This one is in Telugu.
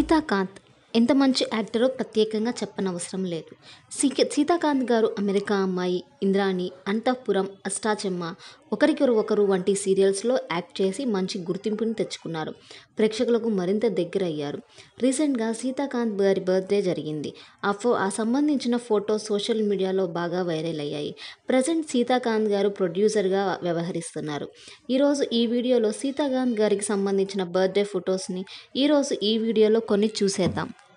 సీతాకాంత్ ఎంత మంచి యాక్టరో ప్రత్యేకంగా చెప్పనవసరం లేదు సీక సీతాకాంత్ గారు అమెరికా అమ్మాయి ఇంద్రాణి అంతఃపురం అష్టాచెమ్మ ఒకరికొరు ఒకరు వంటి సీరియల్స్లో యాక్ట్ చేసి మంచి గుర్తింపుని తెచ్చుకున్నారు ప్రేక్షకులకు మరింత దగ్గర అయ్యారు రీసెంట్గా సీతాకాంత్ గారి బర్త్డే జరిగింది ఆ ఫో ఆ సంబంధించిన ఫోటోస్ సోషల్ మీడియాలో బాగా వైరల్ అయ్యాయి ప్రజెంట్ సీతాకాంత్ గారు ప్రొడ్యూసర్గా వ్యవహరిస్తున్నారు ఈరోజు ఈ వీడియోలో సీతాకాంత్ గారికి సంబంధించిన బర్త్డే ఫొటోస్ని ఈరోజు ఈ వీడియోలో కొన్ని చూసేద్దాం